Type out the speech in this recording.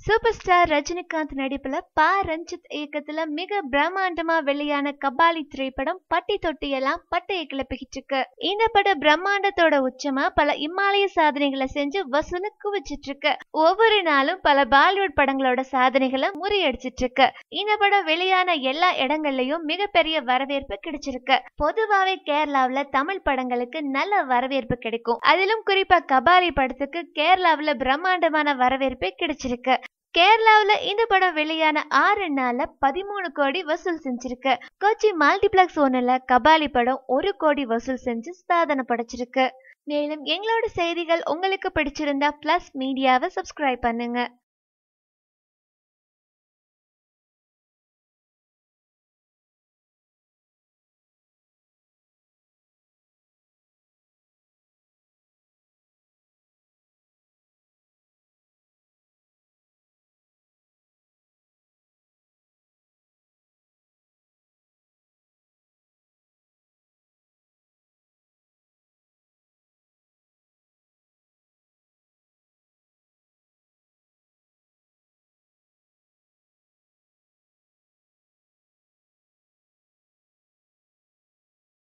super star Rajinikanth நடிப்புல பா ரஞ்சித் இயக்கத்துல மிக பிரம்மாண்டமா வெளியான கபாலி திரைப்படம் பட்டி தொட்டி எல்லாம் பட்டையை கிளப்பிக்கிட்டு இருக்கு இந்த படம் பிரம்மாண்டத்தோட உச்சமா பல இமாலய சாதனைகளை செஞ்சு வசூல குவிச்சிட்டு இருக்கு ஒவ்வொரு நாளும் பல பாலிவுட் படங்களோட சாதனைகளை முறியடிச்சிட்டு இருக்கு இந்த படம் வெளியான எல்லா இடங்கள்லயும் மிகப்பெரிய வரவேற்பு கிடைச்சிருக்கு பொதுவாவே கேரளாவுல தமிழ் படங்களுக்கு நல்ல வரவேற்பு கிடைக்கும் அதிலும் குறிப்பா கபாலி படத்துக்கு கேரளாவுல பிரம்மாண்டமான வரவேற்பு கிடைச்சிருக்கு கேரளாவுல இந்த படம் வெளியான ஆறு நாள்ல பதிமூணு கோடி வசூல் செஞ்சிருக்கு கொச்சி மல்டிபிளெக்ஸ் ஒன்னுல கபாலி படம் ஒரு கோடி வசூல் செஞ்சு சாதனை படைச்சிருக்கு மேலும் எங்களோட செய்திகள் உங்களுக்கு பிடிச்சிருந்தா பிளஸ் மீடியாவை சப்ஸ்கிரைப் பண்ணுங்க